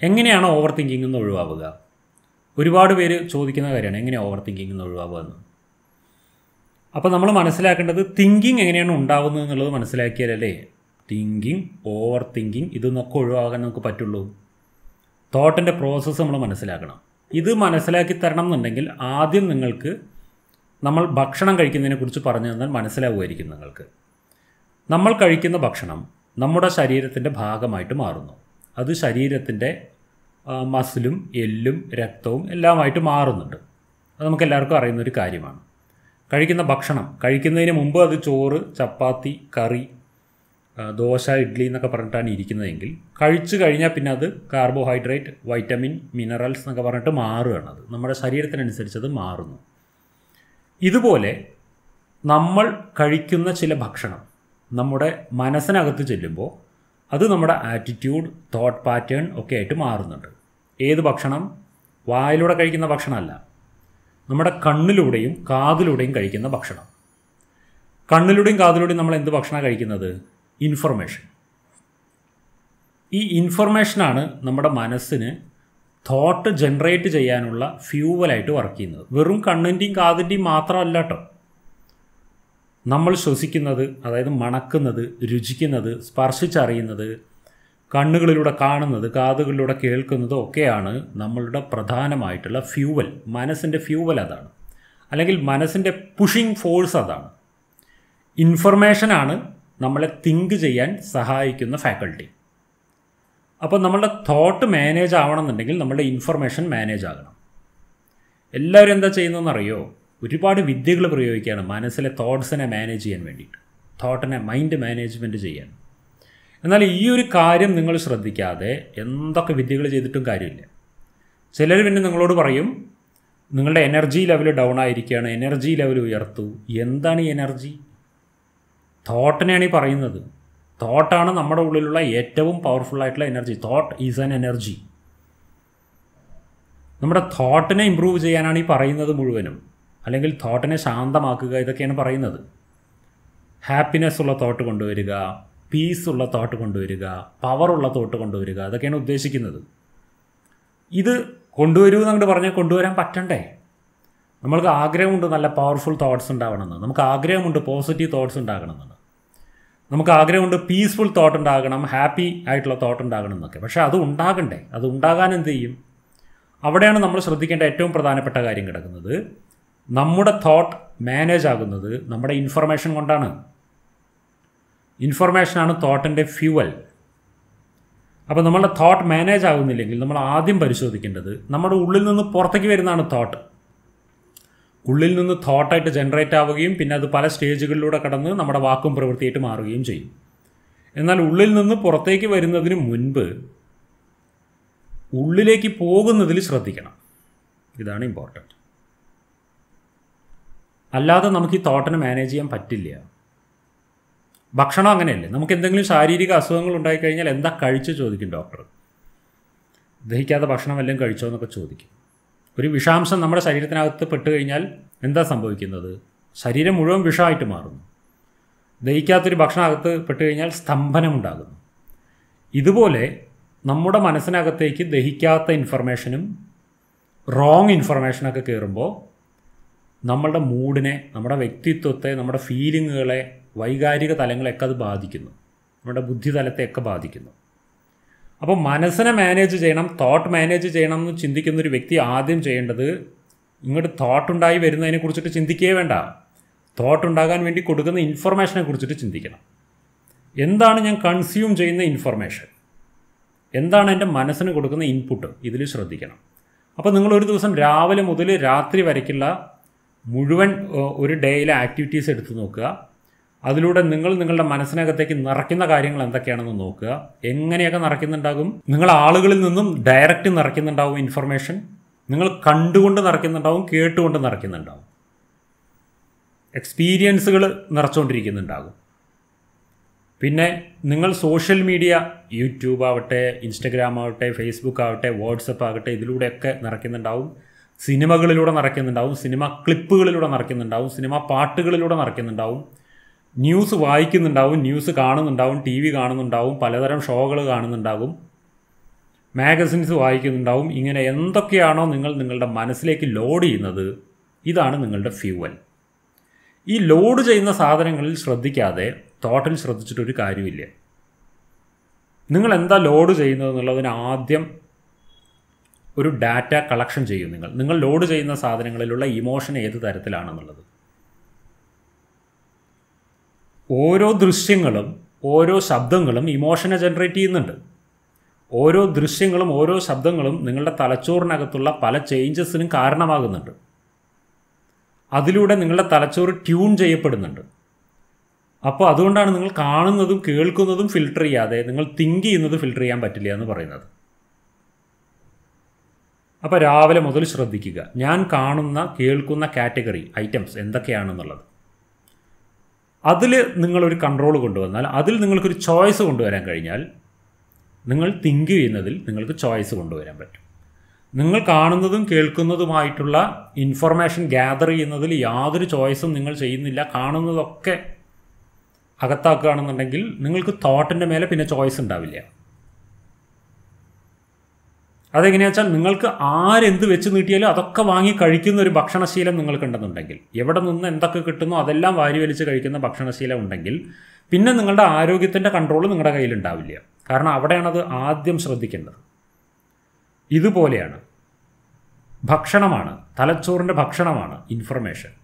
എങ്ങനെയാണ് over thinking എന്ന് ഒഴിവാവുക ഒരുപാട് പേര് ചോദിക്കുന്ന കാര്യമാണ് എങ്ങനെയാണ് ഓവർ തിങ്കിങ് എന്ന് ഒഴിവാവുക എന്ന് അപ്പോൾ നമ്മൾ മനസ്സിലാക്കേണ്ടത് തിങ്കിങ് എങ്ങനെയാണ് ഉണ്ടാവുന്നത് എന്നുള്ളത് മനസ്സിലാക്കിയാലല്ലേ തിങ്കിങ് ഓവർ തിങ്കിങ് ഇതൊന്നൊക്കെ ഒഴിവാകാൻ നമുക്ക് പറ്റുള്ളൂ തോട്ടിൻ്റെ പ്രോസസ്സ് നമ്മൾ മനസ്സിലാക്കണം ഇത് മനസ്സിലാക്കി തരണം എന്നുണ്ടെങ്കിൽ ആദ്യം നിങ്ങൾക്ക് നമ്മൾ ഭക്ഷണം കഴിക്കുന്നതിനെക്കുറിച്ച് പറഞ്ഞു തന്നാൽ മനസ്സിലാവുമായിരിക്കും നിങ്ങൾക്ക് നമ്മൾ കഴിക്കുന്ന ഭക്ഷണം നമ്മുടെ ശരീരത്തിൻ്റെ ഭാഗമായിട്ട് മാറുന്നു അത് ശരീരത്തിൻ്റെ മസിലും എല്ലും രക്തവും എല്ലാമായിട്ട് മാറുന്നുണ്ട് അത് നമുക്ക് എല്ലാവർക്കും അറിയുന്ന ഒരു കാര്യമാണ് കഴിക്കുന്ന ഭക്ഷണം കഴിക്കുന്നതിന് മുമ്പ് അത് ചോറ് ചപ്പാത്തി കറി ആ, ദോശ ഇഡ്ഡലി എന്നൊക്കെ പറഞ്ഞിട്ടാണ് ഇരിക്കുന്നതെങ്കിൽ കഴിച്ചു കഴിഞ്ഞാൽ പിന്നെ അത് കാർബോഹൈഡ്രേറ്റ് വൈറ്റമിൻ മിനറൽസ് എന്നൊക്കെ പറഞ്ഞിട്ട് മാറുകയാണ് അത് നമ്മുടെ ശരീരത്തിനനുസരിച്ച് അത് മാറുന്നു ഇതുപോലെ നമ്മൾ കഴിക്കുന്ന ചില ഭക്ഷണം നമ്മുടെ മനസ്സിനകത്ത് ചെല്ലുമ്പോൾ അത് നമ്മുടെ ആറ്റിറ്റ്യൂഡ് തോട്ട് പാറ്റേൺ ഒക്കെ ആയിട്ട് മാറുന്നുണ്ട് ഏത് ഭക്ഷണം വായിലൂടെ കഴിക്കുന്ന ഭക്ഷണമല്ല നമ്മുടെ കണ്ണിലൂടെയും കാതിലൂടെയും കഴിക്കുന്ന ഭക്ഷണം കണ്ണിലൂടെയും കാതിലൂടെയും നമ്മൾ എന്ത് ഭക്ഷണമാണ് കഴിക്കുന്നത് ഇൻഫർമേഷൻ ഈ ഇൻഫർമേഷനാണ് നമ്മുടെ മനസ്സിന് തോട്ട് ജനറേറ്റ് ചെയ്യാനുള്ള ഫ്യൂവലായിട്ട് വർക്ക് ചെയ്യുന്നത് വെറും കണ്ണിൻ്റെയും കാതിൻ്റെയും മാത്രമല്ല കേട്ടോ നമ്മൾ ശ്വസിക്കുന്നത് അതായത് മണക്കുന്നത് രുചിക്കുന്നത് സ്പർശിച്ചറിയുന്നത് കണ്ണുകളിലൂടെ കാണുന്നത് കാതുകളിലൂടെ കേൾക്കുന്നതും ഒക്കെയാണ് നമ്മളുടെ പ്രധാനമായിട്ടുള്ള ഫ്യൂവൽ മനസ്സിൻ്റെ ഫ്യൂവൽ അതാണ് അല്ലെങ്കിൽ മനസ്സിൻ്റെ പുഷിംഗ് ഫോഴ്സ് അതാണ് ഇൻഫർമേഷനാണ് നമ്മളെ തിങ്ക് ചെയ്യാൻ സഹായിക്കുന്ന ഫാക്കൾട്ടി അപ്പോൾ നമ്മളുടെ തോട്ട് മാനേജ് ആവണമെന്നുണ്ടെങ്കിൽ നമ്മളുടെ ഇൻഫർമേഷൻ മാനേജ് ആകണം എല്ലാവരും എന്താ ചെയ്യുന്നതെന്ന് അറിയോ ഒരുപാട് വിദ്യകൾ പ്രയോഗിക്കുകയാണ് മനസ്സിലെ തോട്ട്സിനെ മാനേജ് ചെയ്യാൻ വേണ്ടിയിട്ട് തോട്ടിനെ മൈൻഡ് മാനേജ്മെൻറ്റ് ചെയ്യാൻ എന്നാൽ ഈ ഒരു കാര്യം നിങ്ങൾ ശ്രദ്ധിക്കാതെ എന്തൊക്കെ വിദ്യകൾ ചെയ്തിട്ടും കാര്യമില്ല ചിലർ പിന്നെ നിങ്ങളോട് പറയും നിങ്ങളുടെ എനർജി ലെവൽ ഡൗൺ ആയിരിക്കുകയാണ് എനർജി ലെവൽ ഉയർത്തു എന്താണ് ഈ എനർജി തോട്ടിനെയാണ് ഈ പറയുന്നത് തോട്ടാണ് നമ്മുടെ ഉള്ളിലുള്ള ഏറ്റവും പവർഫുൾ ആയിട്ടുള്ള energy thought is an energy നമ്മുടെ തോട്ടിനെ ഇമ്പ്രൂവ് ചെയ്യാനാണ് ഈ പറയുന്നത് മുഴുവനും അല്ലെങ്കിൽ തോട്ടിനെ ശാന്തമാക്കുക ഇതൊക്കെയാണ് പറയുന്നത് ഹാപ്പിനെസ് ഉള്ള തോട്ട് കൊണ്ടുവരിക പീസ് ഉള്ള തോട്ട് കൊണ്ടുവരിക പവറുള്ള തോട്ട് കൊണ്ടുവരിക അതൊക്കെയാണ് ഉദ്ദേശിക്കുന്നത് ഇത് കൊണ്ടുവരൂ എന്നങ്ങോട്ട് പറഞ്ഞാൽ കൊണ്ടുവരാൻ പറ്റണ്ടേ നമ്മൾക്ക് ആഗ്രഹമുണ്ട് നല്ല പവർഫുൾ തോട്ട്സ് ഉണ്ടാവണമെന്ന് നമുക്ക് ആഗ്രഹമുണ്ട് പോസിറ്റീവ് തോട്ട്സ് ഉണ്ടാകണമെന്ന് നമുക്ക് ആഗ്രഹമുണ്ട് പീസ്ഫുൾ തോട്ട് ഉണ്ടാകണം ഹാപ്പി ആയിട്ടുള്ള തോട്ട് ഉണ്ടാകണം എന്നൊക്കെ പക്ഷേ അത് ഉണ്ടാകണ്ടേ അത് ഉണ്ടാകാൻ എന്ത് ചെയ്യും അവിടെയാണ് നമ്മൾ ശ്രദ്ധിക്കേണ്ട ഏറ്റവും പ്രധാനപ്പെട്ട കാര്യം കിടക്കുന്നത് നമ്മുടെ തോട്ട് മാനേജ് ആകുന്നത് നമ്മുടെ ഇൻഫർമേഷൻ കൊണ്ടാണ് ഇൻഫർമേഷനാണ് തോട്ടിൻ്റെ ഫ്യൂവൽ അപ്പോൾ നമ്മളുടെ തോട്ട് മാനേജ് ആകുന്നില്ലെങ്കിൽ നമ്മൾ ആദ്യം പരിശോധിക്കേണ്ടത് നമ്മുടെ ഉള്ളിൽ നിന്ന് പുറത്തേക്ക് വരുന്നതാണ് തോട്ട് ഉള്ളിൽ നിന്ന് തോട്ടായിട്ട് ജനറേറ്റ് ആവുകയും പിന്നെ അത് പല സ്റ്റേജുകളിലൂടെ കടന്ന് നമ്മുടെ വാക്കും പ്രവൃത്തിയായിട്ട് മാറുകയും ചെയ്യും എന്നാൽ ഉള്ളിൽ നിന്ന് പുറത്തേക്ക് വരുന്നതിന് മുൻപ് ഉള്ളിലേക്ക് പോകുന്നതിൽ ശ്രദ്ധിക്കണം ഇതാണ് ഇമ്പോർട്ടൻറ്റ് അല്ലാതെ നമുക്ക് ഈ തോട്ടിനെ മാനേജ് ചെയ്യാൻ പറ്റില്ല ഭക്ഷണം അങ്ങനെയല്ലേ നമുക്ക് എന്തെങ്കിലും ശാരീരിക അസുഖങ്ങൾ ഉണ്ടായിക്കഴിഞ്ഞാൽ എന്താ കഴിച്ച് ചോദിക്കും ഡോക്ടർ ദഹിക്കാത്ത ഭക്ഷണം വല്ലതും കഴിച്ചോ എന്നൊക്കെ ചോദിക്കും ഒരു വിഷാംശം നമ്മുടെ ശരീരത്തിനകത്ത് പെട്ട് കഴിഞ്ഞാൽ എന്താ സംഭവിക്കുന്നത് ശരീരം മുഴുവൻ വിഷമായിട്ട് മാറുന്നു ദഹിക്കാത്തൊരു ഭക്ഷണം അകത്ത് പെട്ട് കഴിഞ്ഞാൽ സ്തംഭനമുണ്ടാകുന്നു ഇതുപോലെ നമ്മുടെ മനസ്സിനകത്തേക്ക് ദഹിക്കാത്ത ഇൻഫർമേഷനും റോങ് ഇൻഫർമേഷനൊക്കെ കയറുമ്പോൾ നമ്മളുടെ മൂഡിനെ നമ്മുടെ വ്യക്തിത്വത്തെ നമ്മുടെ ഫീലിങ്ങുകളെ വൈകാരിക തലങ്ങളെയൊക്കെ അത് ബാധിക്കുന്നു നമ്മുടെ ബുദ്ധിതലത്തെയൊക്കെ ബാധിക്കുന്നു അപ്പോൾ മനസ്സിനെ മാനേജ് ചെയ്യണം തോട്ട് മാനേജ് ചെയ്യണം എന്ന് ചിന്തിക്കുന്ന ഒരു വ്യക്തി ആദ്യം ചെയ്യേണ്ടത് ഇങ്ങോട്ട് തോട്ട് ഉണ്ടായി വരുന്നതിനെ കുറിച്ചിട്ട് ചിന്തിക്കുകയേ വേണ്ട തോട്ട് ഉണ്ടാകാൻ വേണ്ടി കൊടുക്കുന്ന ഇൻഫർമേഷനെ കുറിച്ചിട്ട് ചിന്തിക്കണം എന്താണ് ഞാൻ കൺസ്യൂം ചെയ്യുന്ന ഇൻഫർമേഷൻ എന്താണ് എൻ്റെ മനസ്സിന് കൊടുക്കുന്ന ഇൻപുട്ട് ഇതിൽ ശ്രദ്ധിക്കണം അപ്പോൾ നിങ്ങൾ ഒരു ദിവസം രാവിലെ മുതൽ രാത്രി വരയ്ക്കുള്ള മുഴുവൻ ഏഹ്, ഒരു ഡേയിലെ ആക്ടിവിറ്റീസ് എടുത്ത് നോക്കുക അതിലൂടെ നിങ്ങൾ നിങ്ങളുടെ മനസ്സിനകത്തേക്ക് നിറയ്ക്കുന്ന കാര്യങ്ങൾ എന്തൊക്കെയാണെന്ന് നോക്കുക എങ്ങനെയൊക്കെ നിറയ്ക്കുന്നുണ്ടാകും നിങ്ങൾ ആളുകളിൽ നിന്നും ഡയറക്റ്റ് നിറയ്ക്കുന്നുണ്ടാവും ഇൻഫർമേഷൻ നിങ്ങൾ കണ്ടുകൊണ്ട് നിറയ്ക്കുന്നുണ്ടാവും കേട്ടുകൊണ്ട് നിറയ്ക്കുന്നുണ്ടാവും എക്സ്പീരിയൻസുകൾ നിറച്ചുകൊണ്ടിരിക്കുന്നുണ്ടാകും പിന്നെ നിങ്ങൾ സോഷ്യൽ മീഡിയ യൂട്യൂബ് ആവട്ടെ ഇൻസ്റ്റഗ്രാം ആവട്ടെ ഫേസ്ബുക്ക് ആവട്ടെ വാട്സപ്പ് ആകട്ടെ ഇതിലൂടെയൊക്കെ നിറയ്ക്കുന്നുണ്ടാവും സിനിമകളിലൂടെ നിറയ്ക്കുന്നുണ്ടാവും സിനിമ ക്ലിപ്പുകളിലൂടെ നിറയ്ക്കുന്നുണ്ടാവും സിനിമ പാട്ടുകളിലൂടെ നിറയ്ക്കുന്നുണ്ടാവും ന്യൂസ് വായിക്കുന്നുണ്ടാവും ന്യൂസ് കാണുന്നുണ്ടാവും ടി വി കാണുന്നുണ്ടാവും പലതരം ഷോകൾ കാണുന്നുണ്ടാവും മാഗസിൻസ് വായിക്കുന്നുണ്ടാവും ഇങ്ങനെ എന്തൊക്കെയാണോ നിങ്ങൾ നിങ്ങളുടെ മനസ്സിലേക്ക് ലോഡ് ചെയ്യുന്നത് ഇതാണ് നിങ്ങളുടെ ഫ്യൂവൽ ഈ ലോഡ് ചെയ്യുന്ന സാധനങ്ങളിൽ ശ്രദ്ധിക്കാതെ തോട്ടിൽ ശ്രദ്ധിച്ചിട്ടൊരു കാര്യമില്ല നിങ്ങൾ എന്താ ലോഡ് ചെയ്യുന്നത് എന്നുള്ളതിന് ആദ്യം ഒരു ഡാറ്റ കളക്ഷൻ ചെയ്യും നിങ്ങൾ നിങ്ങൾ ലോഡ് ചെയ്യുന്ന സാധനങ്ങളിലുള്ള ഇമോഷൻ ഏത് തരത്തിലാണെന്നുള്ളത് ഓരോ ദൃശ്യങ്ങളും ഓരോ ശബ്ദങ്ങളും ഇമോഷനെ ജനറേറ്റ് ചെയ്യുന്നുണ്ട് ഓരോ ദൃശ്യങ്ങളും ഓരോ ശബ്ദങ്ങളും നിങ്ങളുടെ തലച്ചോറിനകത്തുള്ള പല ചേഞ്ചസിനും കാരണമാകുന്നുണ്ട് അതിലൂടെ നിങ്ങളുടെ തലച്ചോറ് ട്യൂൺ ചെയ്യപ്പെടുന്നുണ്ട് അപ്പോൾ അതുകൊണ്ടാണ് നിങ്ങൾ കാണുന്നതും കേൾക്കുന്നതും ഫിൽട്ടർ ചെയ്യാതെ നിങ്ങൾ തിങ്ക് ചെയ്യുന്നത് ഫിൽട്ടർ ചെയ്യാൻ പറ്റില്ല എന്ന് പറയുന്നത് അപ്പോൾ രാവിലെ മുതൽ ശ്രദ്ധിക്കുക ഞാൻ കാണുന്ന കേൾക്കുന്ന കാറ്റഗറി ഐറ്റംസ് എന്തൊക്കെയാണെന്നുള്ളത് അതിൽ നിങ്ങളൊരു കൺട്രോൾ കൊണ്ടുവന്നാൽ അതിൽ നിങ്ങൾക്കൊരു ചോയ്സ് കൊണ്ടുവരാൻ കഴിഞ്ഞാൽ നിങ്ങൾ തിങ്ക് ചെയ്യുന്നതിൽ നിങ്ങൾക്ക് ചോയ്സ് കൊണ്ടുവരാൻ പറ്റും നിങ്ങൾ കാണുന്നതും കേൾക്കുന്നതുമായിട്ടുള്ള ഇൻഫർമേഷൻ ഗ്യാദർ ചെയ്യുന്നതിൽ യാതൊരു ചോയ്സും നിങ്ങൾ ചെയ്യുന്നില്ല കാണുന്നതൊക്കെ അകത്താക്കുകയാണെന്നുണ്ടെങ്കിൽ നിങ്ങൾക്ക് തോട്ടിൻ്റെ മേലെ പിന്നെ ചോയ്സ് ഉണ്ടാവില്ല അതെങ്ങനെയാ വെച്ചാൽ നിങ്ങൾക്ക് ആരെന്ത് വെച്ച് നീട്ടിയാലും അതൊക്കെ വാങ്ങി കഴിക്കുന്ന ഒരു ഭക്ഷണശീലം നിങ്ങൾക്കുണ്ടെന്നുണ്ടെങ്കിൽ എവിടെ നിന്ന് എന്തൊക്കെ കിട്ടുന്നോ അതെല്ലാം വാരി വലിച്ച് കഴിക്കുന്ന ഭക്ഷണശീലം ഉണ്ടെങ്കിൽ പിന്നെ നിങ്ങളുടെ ആരോഗ്യത്തിൻ്റെ കൺട്രോൾ നിങ്ങളുടെ കയ്യിലുണ്ടാവില്ല കാരണം അവിടെയാണത് ആദ്യം ശ്രദ്ധിക്കേണ്ടത് ഇതുപോലെയാണ് ഭക്ഷണമാണ് തലച്ചോറിൻ്റെ ഭക്ഷണമാണ് ഇൻഫർമേഷൻ